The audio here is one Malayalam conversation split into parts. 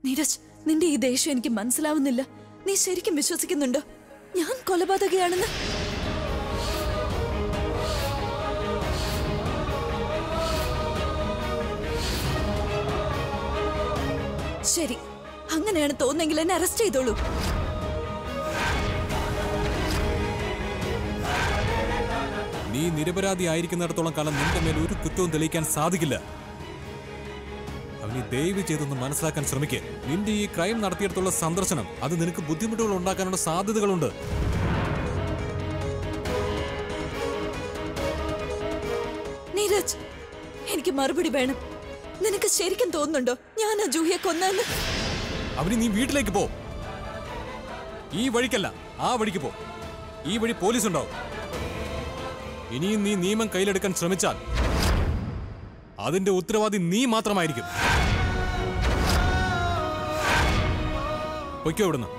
നീരജ് നിന്റെ ഈ ദേഷ്യം എനിക്ക് മനസ്സിലാവുന്നില്ല നീ ശരിക്കും വിശ്വസിക്കുന്നുണ്ടോ ഞാൻ കൊലപാതകയാണെന്ന് ശരി അങ്ങനെയാണ് തോന്നുന്നെങ്കിൽ എന്നെ അറസ്റ്റ് ചെയ്തോളൂ നീ നിരപരാധി ആയിരിക്കുന്നിടത്തോളം കാലം നിന്റെ മേൽ ഒരു കുറ്റവും തെളിയിക്കാൻ സാധിക്കില്ല അവനെ ദയവ് ചെയ്തൊന്ന് മനസ്സിലാക്കാൻ ശ്രമിക്കുക നിന്റെ ഈ ക്രൈം നടത്തിയിടത്തുള്ള സന്ദർശനം അത് നിനക്ക് ബുദ്ധിമുട്ടുകൾ ഉണ്ടാക്കാനുള്ള സാധ്യതകളുണ്ട് നീരജ് എനിക്ക് മറുപടി വേണം നിനക്ക് ശരിക്കും തോന്നുന്നുണ്ടോ ഞാൻ ആ ജൂഹിയെ കൊന്നെന്ന് അവന് നീ വീട്ടിലേക്ക് പോ ഈ വഴിക്കല്ല ആ വഴിക്ക് പോ ഈ വഴി പോലീസ് ഉണ്ടാവും ഇനിയും നീ നിയമം കയ്യിലെടുക്കാൻ ശ്രമിച്ചാൽ അതിന്റെ ഉത്തരവാദി നീ മാത്രമായിരിക്കും പൊയ്ക്കോ ഇവിടുന്ന്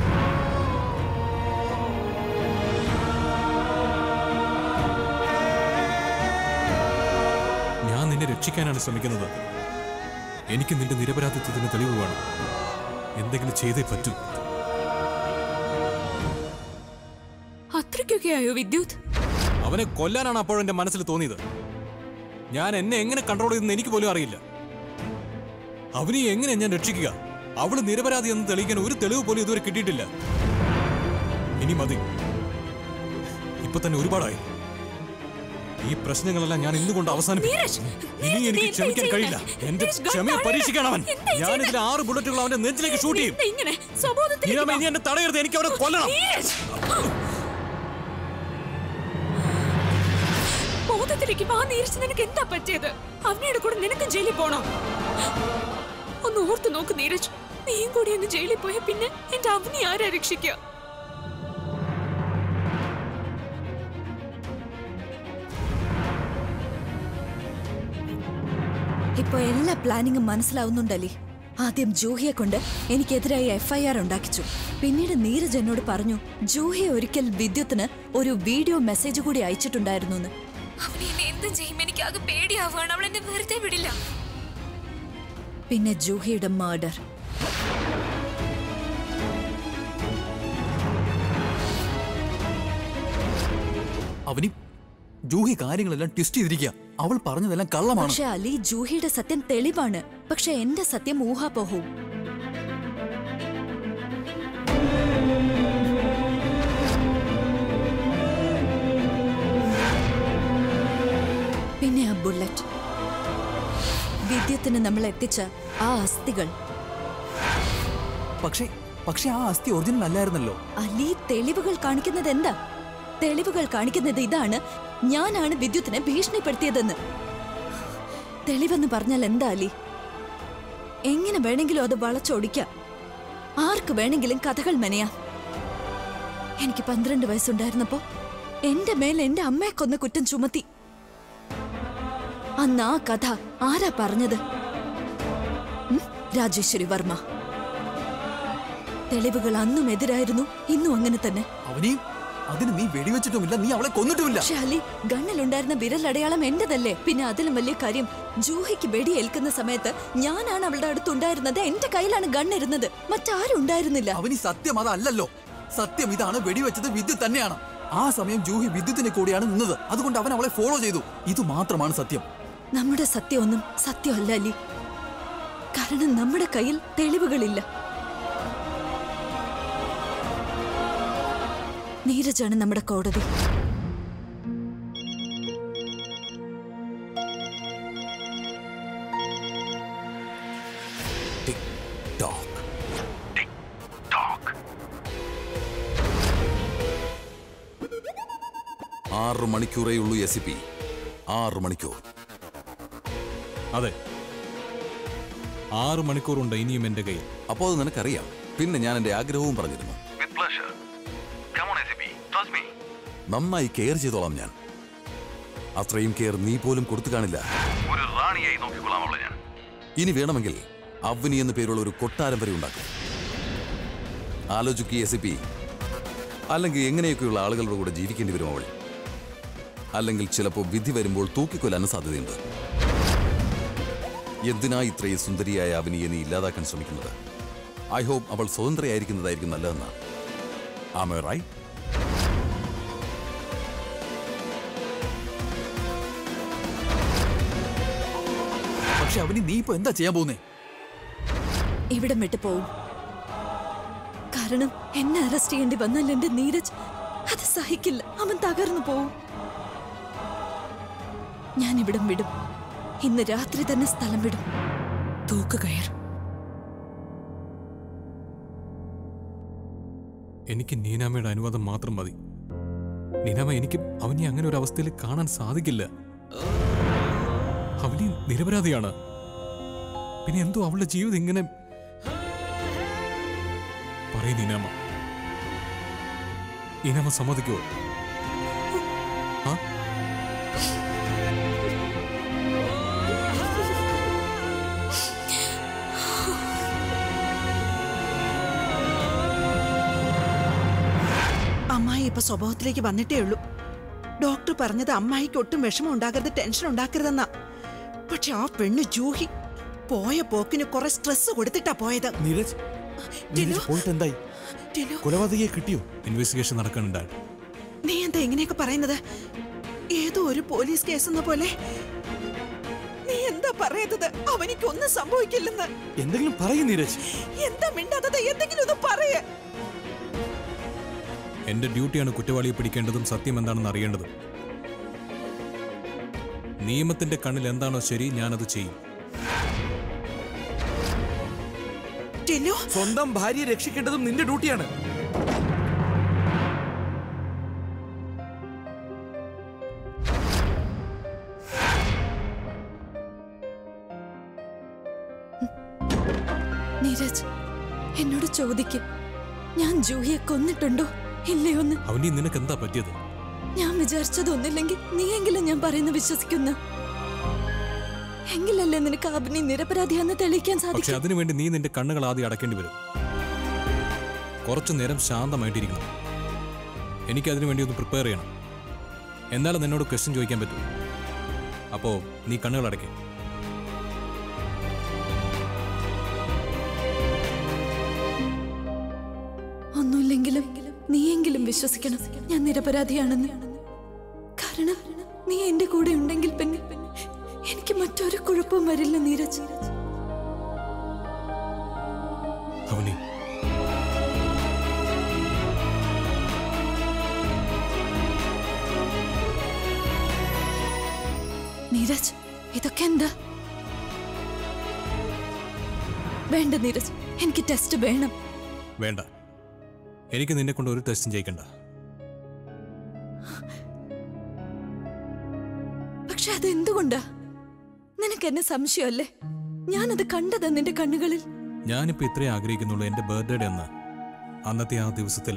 ഞാൻ നിന്നെ രക്ഷിക്കാനാണ് ശ്രമിക്കുന്നത് എനിക്ക് നിന്റെ നിരപരാധിത്വത്തിന് തെളിവ് വേണം എന്തെങ്കിലും ചെയ്തേ പറ്റൂ അത്രയ്ക്കൊക്കെ ആയോ വിദ്യുത് അവനെ കൊല്ലാനാണ് അപ്പോൾ എന്റെ മനസ്സിൽ തോന്നിയത് ഞാൻ എന്നെ എങ്ങനെ കൺട്രോൾ ചെയ്തെന്ന് എനിക്ക് പോലും അറിയില്ല അവനെ എങ്ങനെ ഞാൻ രക്ഷിക്കുക അവള് നിരപരാധി എന്ന് തെളിയിക്കാൻ ഒരു തെളിവ് പോലും ഇതുവരെ കിട്ടിയിട്ടില്ല ഇനി മതി ഇപ്പൊ തന്നെ ഒരുപാടായി ഈ പ്രശ്നങ്ങളെല്ലാം ഞാൻ ഇന്നുകൊണ്ട് അവസാനിപ്പിക്കും ഇനി എനിക്ക് ക്ഷമിക്കാൻ കഴിയില്ല എന്റെ ക്ഷമയെ പരീക്ഷിക്കണം അവൻ ഞാൻ ഇതിൽ ആറ് ബുള്ളറ്റുകൾ അവന്റെ നെഞ്ചിലേക്ക് ഷൂട്ട് ചെയ്യും ഇങ്ങനെ സ്വബോധത്തിൽ നീ ഇനി എന്നെ തടയരുത് എനിക്ക് അവനെ കൊല്ലണം ബോധത്തിലേക്ക് വാ നീരിച്ച് നിനക്ക് എന്താ പറ്റിയത് അവനയുടെ കൂടെ നിനക്ക് ജയിലിൽ പോണോ ഒന്ന് ഓർത്തു നോക്ക് നീരജ് നീയും കൂടി ഒന്ന് ജയിലിൽ പോയ പിന്നെ എന്റെ അവനെ ആരാ രക്ഷിക്കുക ഇപ്പൊ എല്ലാ പ്ലാനിങ്ങും മനസ്സിലാവുന്നുണ്ടല്ലേ ആദ്യം ജൂഹിയെ കൊണ്ട് എനിക്കെതിരായി എഫ്ഐആർ ഉണ്ടാക്കിച്ചു പിന്നീട് നീരജ് എന്നോട് പറഞ്ഞു ജൂഹിയെ ഒരിക്കൽ വിദ്യുത്തിന് ഒരു വീഡിയോ മെസ്സേജ് കൂടി അയച്ചിട്ടുണ്ടായിരുന്നു എന്ന് അവനെ എന്നെ എന്തും ചെയ്യും എനിക്ക് ആകെ പേടിയാവുകയാണ് അവൾ എന്നെ വെറുതെ വിടില്ല പിന്നെ ജൂഹിയുടെ മർഡർ അവനി ജൂഹി കാര്യങ്ങളെല്ലാം ട്വിസ്റ്റ് ചെയ്തിരിക്കുക അവൾ പറഞ്ഞതെല്ലാം കള്ളമാണ് പക്ഷെ അലി ജൂഹിയുടെ സത്യം തെളിവാണ് പക്ഷെ എന്റെ സത്യം ഊഹാപോഹവും പിന്നെ ആ ബുള്ളറ്റ് വിദ്യത്തിന് നമ്മൾ എത്തിച്ച ആ അസ്ഥികൾ പക്ഷേ പക്ഷെ ആ അസ്ഥി ഒറിജിനൽ അല്ലായിരുന്നല്ലോ അലി തെളിവുകൾ കാണിക്കുന്നത് എന്താ തെളിവുകൾ കാണിക്കുന്നത് ഇതാണ് ഞാനാണ് വിദ്യുത്തിനെ ഭീഷണിപ്പെടുത്തിയതെന്ന് തെളിവെന്ന് പറഞ്ഞാൽ എന്താ അലി എങ്ങനെ വേണമെങ്കിലും അത് വളച്ചൊടിക്കാം ആർക്ക് വേണമെങ്കിലും കഥകൾ മെനയാം എനിക്ക് പന്ത്രണ്ട് വയസ്സുണ്ടായിരുന്നപ്പോ എന്റെ മേൽ എന്റെ അമ്മയെ കൊന്ന കുറ്റം ചുമത്തി അന്ന് ആ കഥ ആരാ പറഞ്ഞത് ഉം, രാജേശ്വരി വർമ്മ തെളിവുകൾ അന്നും എതിരായിരുന്നു ഇന്നും അങ്ങനെ തന്നെ അവനി അതിന് നീ വെടിവെച്ചിട്ടുമില്ല നീ അവളെ കൊന്നിട്ടുമില്ല പക്ഷെ അലി ഗണ്ണിലുണ്ടായിരുന്ന വിരലടയാളം എന്റേതല്ലേ പിന്നെ അതിലും വലിയ കാര്യം ജൂഹിക്ക് വെടിയേൽക്കുന്ന സമയത്ത് ഞാനാണ് അവളുടെ അടുത്തുണ്ടായിരുന്നത് എന്റെ കയ്യിലാണ് ഗണ്ണിരുന്നത് മറ്റാരും ഉണ്ടായിരുന്നില്ല അവനി സത്യം അതല്ലല്ലോ സത്യം ഇതാണ് വെടിവെച്ചത് വിദ്യുത് തന്നെയാണ് ആ സമയം ജൂഹി വിദ്യുത്തിന് കൂടിയാണ് നിന്നത് അതുകൊണ്ട് അവൻ അവളെ ഫോളോ ചെയ്തു ഇത് മാത്രമാണ് സത്യം നമ്മുടെ സത്യമൊന്നും സത്യമല്ല അലി കാരണം നമ്മുടെ കയ്യിൽ തെളിവുകളില്ല നീരജാണ് നമ്മുടെ കോടതി ടിക് ടോക്ക് ആറ് മണിക്കൂറേ ഉള്ളൂ എസ് പി ആറ് മണിക്കൂർ അതെ ആറ് മണിക്കൂറുണ്ട് ഇനിയും എന്റെ കയ്യിൽ അപ്പോൾ അത് നിനക്കറിയാം പിന്നെ ഞാൻ എന്റെ ആഗ്രഹവും പറഞ്ഞിരുന്നു With pleasure. Come on, SCP. Trust me. നന്നായി കെയർ ചെയ്തോളാം ഞാൻ അത്രയും കെയർ നീ പോലും കൊടുത്തു കാണില്ല ഒരു റാണിയായി നോക്കിക്കൊള്ളാം അവളെ ഞാൻ ഇനി വേണമെങ്കിൽ അവനി എന്ന പേരുള്ള ഒരു കൊട്ടാരം വരെ ഉണ്ടാക്കും ആലോചിക്കുക എസ് പി അല്ലെങ്കിൽ എങ്ങനെയൊക്കെയുള്ള ആളുകളുടെ കൂടെ ജീവിക്കേണ്ടി വരും അവൾ അല്ലെങ്കിൽ ചിലപ്പോൾ വിധി വരുമ്പോൾ തൂക്കിക്കൊല്ലാനും സാധ്യതയുണ്ട് എന്തിനാ ഇത്രയും സുന്ദരിയായ അവനിയെ നീ ഇല്ലാതാക്കാൻ ശ്രമിക്കുന്നത് ഐ ഹോപ്പ് അവൾ സ്വതന്ത്രയായിരിക്കുന്നതായിരിക്കും നല്ലതെന്നാണ് ആമ റൈറ്റ് പക്ഷെ അവന് നീ ഇപ്പൊ എന്താ ചെയ്യാൻ പോകുന്നേ ഇവിടം വിട്ടു പോവും കാരണം എന്നെ അറസ്റ്റ് ചെയ്യേണ്ടി വന്നാൽ എന്റെ നീരജ് അത് സഹിക്കില്ല അവൻ തകർന്നു പോവും ഞാൻ ഇവിടം വിടും ഇന്ന് രാത്രി തന്നെ സ്ഥലം വിടും തൂക്ക് കയറും എനിക്ക് നീനാമയുടെ അനുവാദം മാത്രം മതി നീനാമ എനിക്ക് അവനെ അങ്ങനെ ഒരു അവസ്ഥയിൽ കാണാൻ സാധിക്കില്ല അവനി നിരപരാധിയാണ് പിന്നെ എന്തോ അവളുടെ ജീവിതം ഇങ്ങനെ പറയ നീനാമ നീനാമ സമ്മതിക്കുവോ ആ അമ്മായി ഇപ്പൊ സ്വഭാവത്തിലേക്ക് വന്നിട്ടേ ഉള്ളൂ ഡോക്ടർ പറഞ്ഞത് അമ്മായിക്ക് ഒട്ടും വിഷമം ഉണ്ടാക്കരുത് ടെൻഷൻ ഉണ്ടാക്കരുതെന്നാ പക്ഷെ ആ പെണ്ണ് ജൂഹി പോയ പോക്കിന് കുറെ സ്ട്രെസ് കൊടുത്തിട്ടാ പോയത് നീരജ് ടിനു? നീരജ് പോയിട്ട് എന്തായി ടിനു, കൊലപാതകയെ കിട്ടിയോ ഇൻവെസ്റ്റിഗേഷൻ നടക്കുന്നുണ്ട് നീ എന്താ ഇങ്ങനെയൊക്കെ പറയുന്നത് ഏതോ ഒരു പോലീസ് കേസ് എന്ന പോലെ നീ എന്താ പറയുന്നത് അവനിക്ക് ഒന്നും സംഭവിക്കില്ലെന്ന് എന്തെങ്കിലും പറയും നീരജ് എന്താ മിണ്ടാത്തത് എന്തെങ്കിലും ഒന്ന് പറയേ എന്റെ ഡ്യൂട്ടിയാണ് കുറ്റവാളിയെ പിടിക്കേണ്ടതും സത്യം എന്താണെന്ന് അറിയേണ്ടതും നിയമത്തിന്റെ കണ്ണിൽ എന്താണോ ശരി ഞാനത് ചെയ്യും ടിനു സ്വന്തം ഭാര്യയെ രക്ഷിക്കേണ്ടതും നിന്റെ ഡ്യൂട്ടിയാണ് നീരജ് എന്നോട് ചോദിക്കും ഞാൻ ജൂഹിയെ കൊന്നിട്ടുണ്ടോ ഇല്ലയോന്ന് അവനി നിനക്ക് എന്താ പറ്റിയത് ഞാൻ വിചാരിച്ചതൊന്നില്ലെങ്കിൽ നീയെങ്കിലും ഞാൻ പറയുന്ന വിശ്വസിക്കുന്ന എങ്കിലല്ലേ നിനക്ക് അഭിനയ നിരപരാധിയാന്ന് തെളിയിക്കാൻ പക്ഷെ സാധിക്കും അതിനുവേണ്ടി നീ നിന്റെ കണ്ണുകൾ ആദ്യം അടക്കേണ്ടി വരും കുറച്ചു നേരം ശാന്തമായിട്ടിരിക്കണം എനിക്ക് അതിനു വേണ്ടി ഒന്ന് പ്രിപ്പയർ ചെയ്യണം എന്നാലും നിന്നോട് ക്വസ്റ്റ്യൻ ചോദിക്കാൻ പറ്റൂ അപ്പോ നീ കണ്ണുകൾ അടയ്ക്കേ ഒന്നുമില്ലെങ്കിലും നീയെങ്കിലും വിശ്വസിക്കണം ഞാൻ നിരപരാധിയാണെന്ന് കാരണം നീ എന്റെ കൂടെ ഉണ്ടെങ്കിൽ പിന്നെ എനിക്ക് മറ്റൊരു കുഴപ്പവും വരില്ല നീരജ് അവനി നീരജ് ഇതൊക്കെ എന്താ വേണ്ട നീരജ് എനിക്ക് ടെസ്റ്റ് വേണം വേണ്ട എനിക്ക് നിന്നെ കൊണ്ട് ഒരു ടെസ്റ്റും ചെയ്യിക്കണ്ട പക്ഷെ അത് എന്തുകൊണ്ടാ നിനക്ക് എന്നെ സംശയമല്ലേ ഞാനത് കണ്ടതാ നിന്റെ കണ്ണുകളിൽ ഞാനിപ്പോ ഇത്രയും ആഗ്രഹിക്കുന്നുള്ളൂ എന്റെ ബർത്ത്ഡേ എന്ന് അന്നത്തെ ആ ദിവസത്തിൽ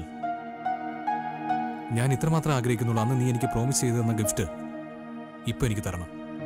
ഞാൻ ഇത്രമാത്രം ആഗ്രഹിക്കുന്നുള്ളൂ അന്ന് നീ എനിക്ക് പ്രോമിസ് ചെയ്തു തന്ന ഗിഫ്റ്റ് ഇപ്പൊ എനിക്ക് തരണം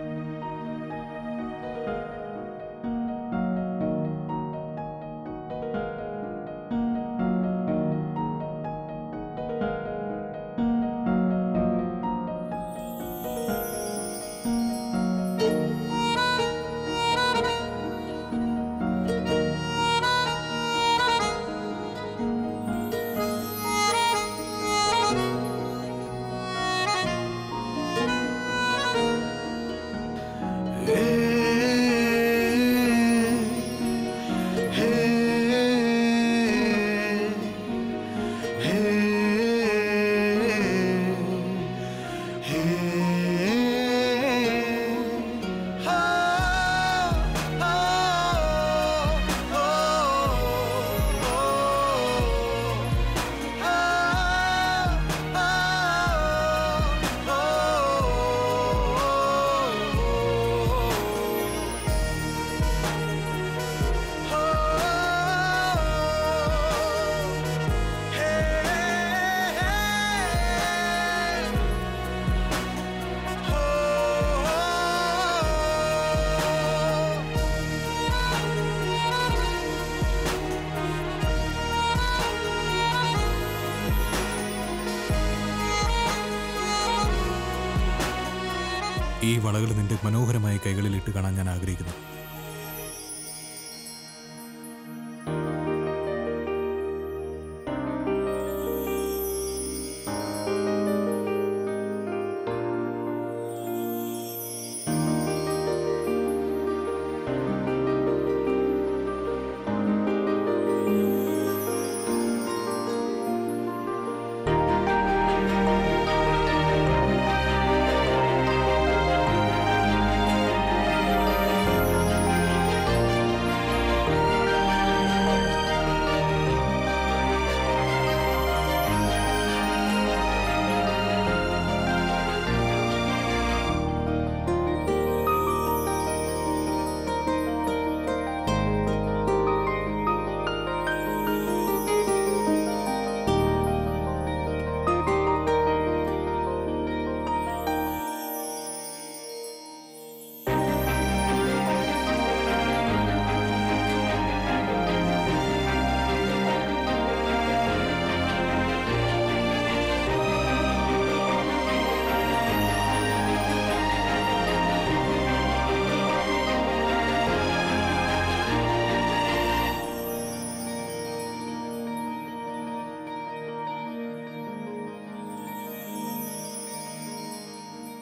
ഈ വളകൾ നിന്റെ മനോഹരമായ കൈകളിൽ ഇട്ട് കാണാൻ ഞാൻ ആഗ്രഹിക്കുന്നു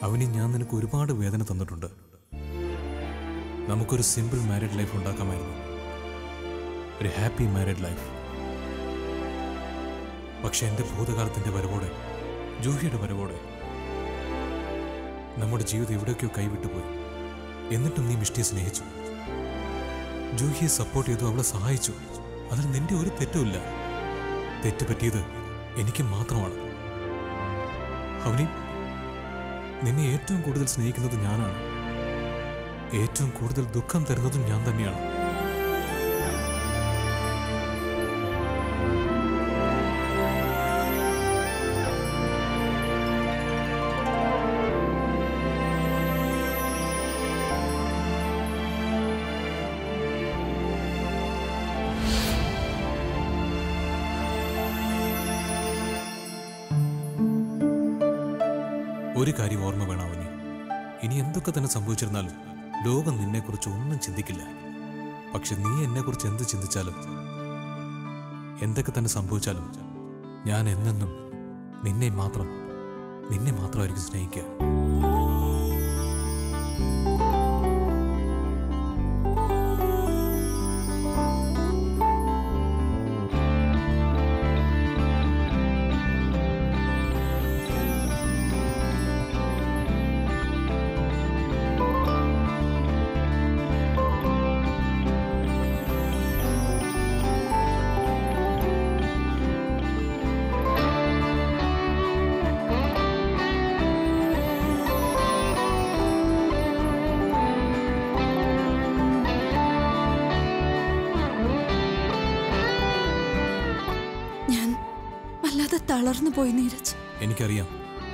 അവനി ഞാൻ നിനക്ക് ഒരുപാട് വേദന തന്നിട്ടുണ്ട് നമുക്കൊരു സിമ്പിൾ മാരീഡ് ലൈഫ് ഉണ്ടാക്കാമായിരുന്നു ഒരു ഹാപ്പി മാരീഡ് ലൈഫ് പക്ഷെ എൻ്റെ ഭൂതകാലത്തിൻ്റെ വരവോടെ ജൂഹിയുടെ വരവോടെ നമ്മുടെ ജീവിതം എവിടെയൊക്കെയോ കൈവിട്ടുപോയി എന്നിട്ടും നീ മിഷ്ടിയെ സ്നേഹിച്ചു ജൂഹിയെ സപ്പോർട്ട് ചെയ്തു അവളെ സഹായിച്ചു അതിൽ നിന്റെ ഒരു തെറ്റുമില്ല തെറ്റ് പറ്റിയത് എനിക്ക് മാത്രമാണ് അവനി നിന്നെ ഏറ്റവും കൂടുതൽ സ്നേഹിക്കുന്നത് ഞാനാണ് ഏറ്റവും കൂടുതൽ ദുഃഖം തരുന്നതും ഞാൻ തന്നെയാണ് ഒരു കാര്യം ഓർമ്മ വേണം അവന് ഇനി എന്തൊക്കെ തന്നെ സംഭവിച്ചിരുന്നാലും ലോകം നിന്നെക്കുറിച്ച് ഒന്നും ചിന്തിക്കില്ല പക്ഷെ നീ എന്നെക്കുറിച്ച് എന്ത് ചിന്തിച്ചാലും എന്തൊക്കെ തന്നെ സംഭവിച്ചാലും ഞാൻ എന്നെന്നും നിന്നെ മാത്രം നിന്നെ മാത്രമായിരിക്കും സ്നേഹിക്കുക ഞാൻ വല്ലാതെ തളർന്നു പോയി നീരജ് എനിക്കറിയാം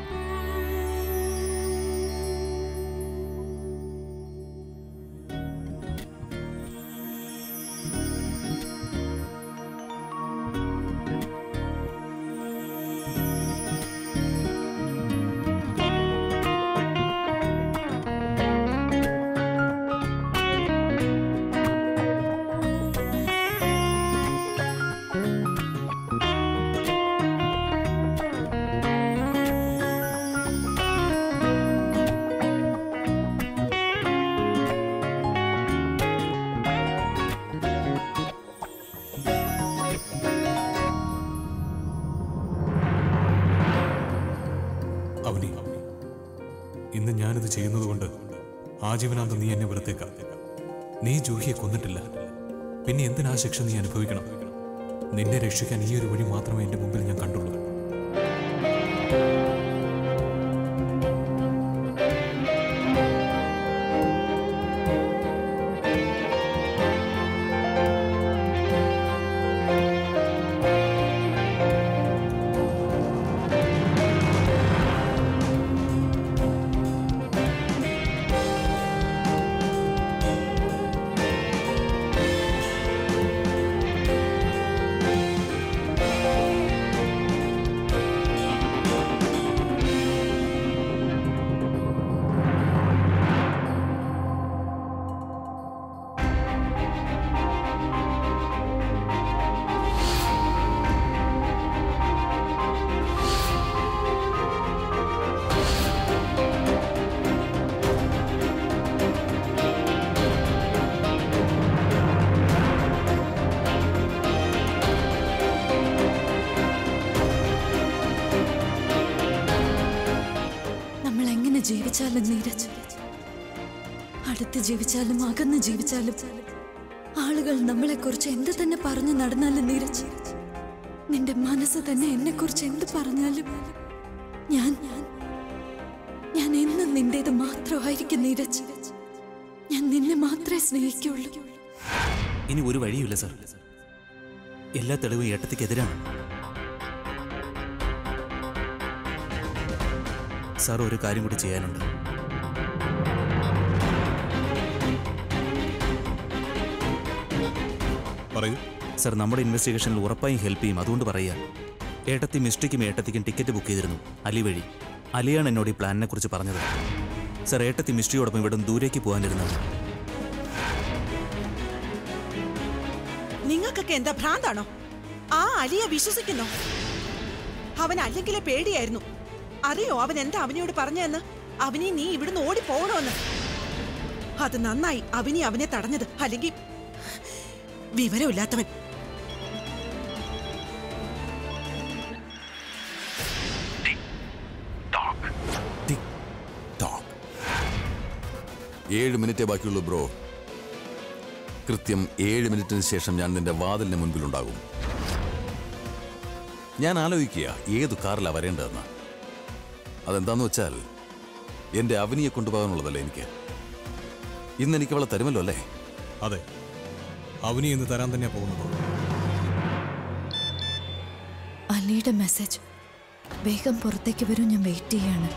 അവനി ഇന്ന് ഞാനിത് ചെയ്യുന്നത് കൊണ്ട് ആജീവനാന്തം നീ എന്നെ വെറുത്തേക്കാം നീ ജൂഹിയെ കൊന്നിട്ടില്ല പിന്നെ എന്തിനാ ശിക്ഷ നീ അനുഭവിക്കണം നിന്നെ രക്ഷിക്കാൻ ഈ ഒരു വഴി മാത്രമേ എന്റെ മുമ്പിൽ ഞാൻ കണ്ടുള്ളൂ നമ്മൾ എങ്ങനെ ജീവിച്ചാലും നീരജ് അടുത്ത് ജീവിച്ചാലും അകന്ന് ജീവിച്ചാലും ആളുകൾ നമ്മളെ കുറിച്ച് എന്ത് തന്നെ പറഞ്ഞു നടന്നാലും നീരജ് നിന്റെ മനസ്സ് തന്നെ എന്നെ കുറിച്ച് എന്ത് പറഞ്ഞാലും ഞാൻ ഞാൻ ഞാൻ എന്നും നിന്റേത് മാത്രമായിരിക്കും നീരജ് ഞാൻ നിന്നെ മാത്രമേ സ്നേഹിക്കുള്ളൂ ഇനി ഒരു വഴിയുമില്ല സാർ എല്ലാ തെളിവും ഏട്ടത്തിക്കെതിരാണ് സാർ ഒരു കാര്യം കൂടി ചെയ്യാനുണ്ട് പറയൂ സാർ നമ്മുടെ ഇൻവെസ്റ്റിഗേഷനിൽ ഉറപ്പായും ഹെൽപ്പ് ചെയ്യും അതുകൊണ്ട് പറയുക ഏട്ടത്തി മിസ്റ്റിക്കും ഏട്ടത്തിക്കും ടിക്കറ്റ് ബുക്ക് ചെയ്തിരുന്നു അലി വഴി അലിയാണ് എന്നോട് ഈ പ്ലാനിനെ കുറിച്ച് പറഞ്ഞത് സാർ ഏട്ടത്തി മിസ്റ്റിയോടൊപ്പം ഇവിടെ ദൂരേക്ക് പോകാനിരുന്നത് നിങ്ങൾക്കൊക്കെ എന്താ ഭ്രാന്താണോ ആ അലിയെ വിശ്വസിക്കുന്നോ അവൻ അല്ലെങ്കിലേ പേടിയായിരുന്നു അറിയോ അവൻ എന്താ അവനോട് പറഞ്ഞതെന്ന് അവനെ നീ ഇവിടുന്ന് ഓടി പോകണമെന്ന് അത് നന്നായി അവനി അവനെ തടഞ്ഞത് അല്ലെങ്കിൽ വിവരമില്ലാത്തവൻ ടോക്ക് ടിക് ടോക്ക് ഏഴ് മിനിറ്റേ ബാക്കിയുള്ളൂ ബ്രോ കൃത്യം ഏഴ് മിനിറ്റിന് ശേഷം ഞാൻ നിന്റെ വാതിലിന് മുൻപിലുണ്ടാകും ഞാൻ ആലോചിക്കുക ഏതു കാറിലാണ് വരേണ്ടതെന്ന് അതെന്താന്ന് വെച്ചാൽ എന്റെ അവനിയെ കൊണ്ടുപോകാനുള്ളതല്ലേ എനിക്ക് ഇന്ന് എനിക്ക് അവളെ തരുമല്ലോ അല്ലേ അതെ അവനി ഇന്ന് തരാൻ തന്നെയാ പോകുന്നത് അലിയുടെ മെസ്സേജ് വേഗം പുറത്തേക്ക് വരൂ ഞാൻ വെയിറ്റ് ചെയ്യാണ്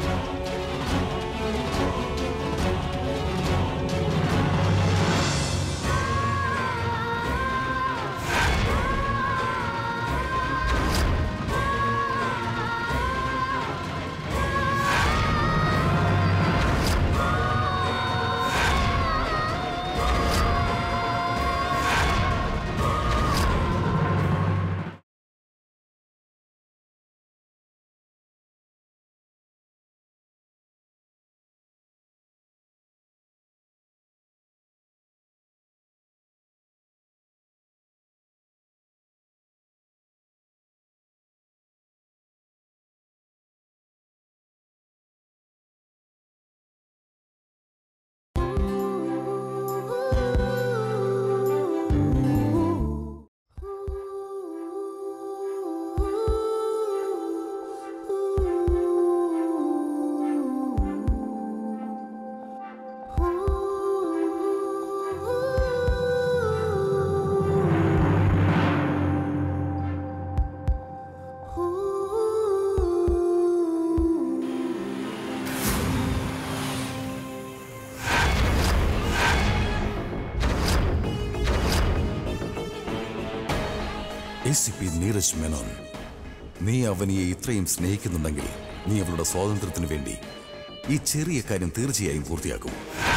A C P Neeraj Menon നീ അവനിയെ ഇത്രയും സ്നേഹിക്കുന്നുണ്ടെങ്കിൽ നീ അവളുടെ സ്വാതന്ത്ര്യത്തിന് വേണ്ടി ഈ ചെറിയ കാര്യം തീർച്ചയായും പൂർത്തിയാക്കും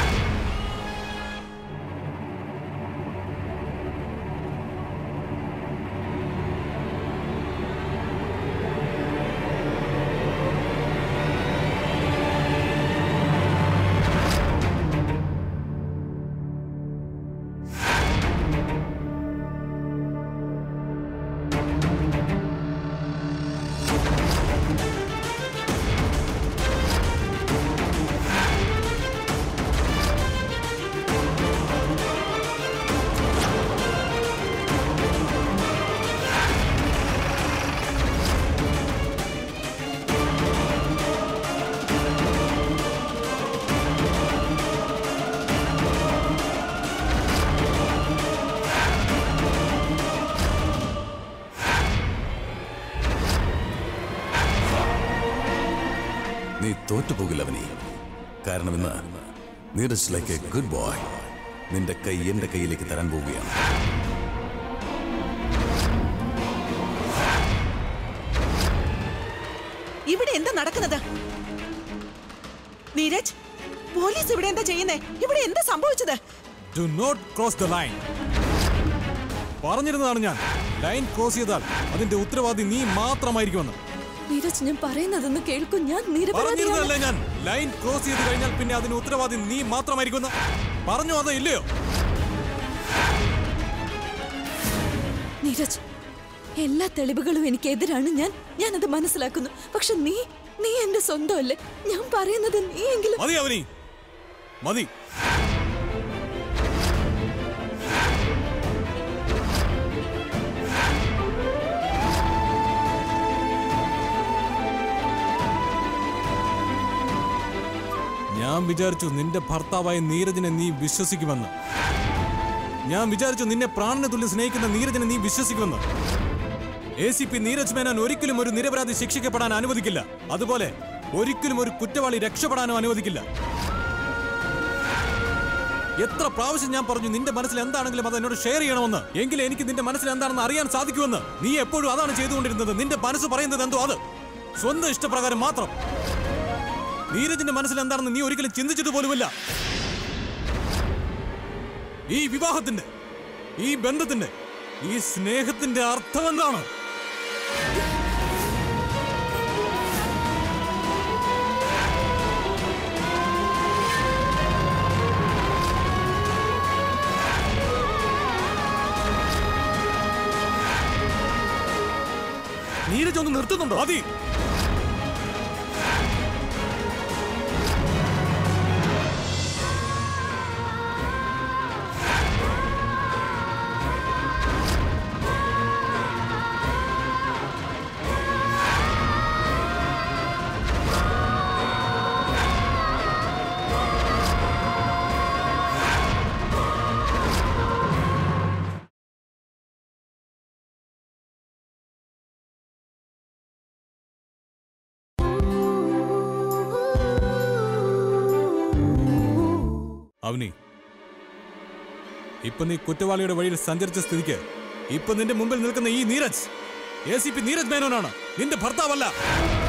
നീ തോറ്റുപോകില്ല അവനി കാരണം ഇന്ന് Neeraj like a good boy നിന്റെ കൈ എന്റെ കയ്യിലേക്ക് തരാൻ പോവുകയാണ് ഇവിടെ എന്താ നടക്കുന്നത് നീരജ് പോലീസ് ഇവിടെ എന്താ ചെയ്യുന്നേ ഇവിടെ എന്താ സംഭവിച്ചത് do not cross the line പറഞ്ഞിരുന്നതാണ് ഞാൻ ലൈൻ ക്രോസ് ചെയ്താൽ അതിന്റെ ഉത്തരവാദി നീ മാത്രമായിരിക്കുമെന്ന് നീരജ് ഞാൻ പറയുന്നതൊന്ന് കേൾക്കും ഞാൻ പറഞ്ഞിരുന്നതല്ലേ നിരപരാധിയാണ് ഞാൻ ലൈൻ ക്രോസ് ചെയ്ത് കഴിഞ്ഞാൽ പിന്നെ അതിന് ഉത്തരവാദി നീ മാത്രമായിരിക്കുമെന്ന് പറഞ്ഞോ അതോ ഇല്ലയോ നീരജ് എല്ലാ തെളിവുകളും എനിക്കെതിരാണ് ഞാൻ ഞാനത് മനസ്സിലാക്കുന്നു പക്ഷെ നീ നീ എന്റെ സ്വന്തമല്ലേ ഞാൻ പറയുന്നത് നീയെങ്കിലും മതി അവനി മതി ഞാൻ വിചാരിച്ചു നിന്റെ ഭർത്താവായ നീരജിനെ നീ വിശ്വസിക്കുമെന്ന് ഞാൻ വിചാരിച്ചു നിന്നെ പ്രാണന തുല്യം സ്നേഹിക്കുന്ന നീരജിനെ നീ വിശ്വസിക്കുമെന്ന് A C P Neeraj Menon ഒരിക്കലും ഒരു നിരപരാധി ശിക്ഷിക്കപ്പെടാൻ അനുവദിക്കില്ല അതുപോലെ ഒരിക്കലും ഒരു കുറ്റവാളി രക്ഷപ്പെടാനും അനുവദിക്കില്ല എത്ര പ്രാവശ്യം ഞാൻ പറഞ്ഞു നിന്റെ മനസ്സിൽ എന്താണെങ്കിലും അത് എന്നോട് ഷെയർ ചെയ്യണമെന്ന് എങ്കിലും എനിക്ക് നിന്റെ മനസ്സിൽ എന്താണെന്ന് അറിയാൻ സാധിക്കുമെന്ന് നീ എപ്പോഴും അതാണ് ചെയ്തുകൊണ്ടിരുന്നത് നിന്റെ മനസ്സ് പറയുന്നത് എന്തോ അത് സ്വന്തം ഇഷ്ടപ്രകാരം മാത്രം നീരജിന്റെ മനസ്സിൽ എന്താണെന്ന് നീ ഒരിക്കലും ചിന്തിച്ചിട്ട് പോലുമില്ല ഈ വിവാഹത്തിന്റെ ഈ ബന്ധത്തിന്റെ ഈ സ്നേഹത്തിന്റെ അർത്ഥം എന്താണ് നീരജ് ഒന്ന് നിർത്തുന്നുണ്ടോ മതി അവനി ഇപ്പൊ നീ കുറ്റവാളിയുടെ വഴിയിൽ സഞ്ചരിച്ച സ്ഥിതിക്ക് ഇപ്പൊ നിന്റെ മുമ്പിൽ നിൽക്കുന്ന ഈ Neeraj A C P Neeraj മേനോനാണ് നിന്റെ ഭർത്താവല്ല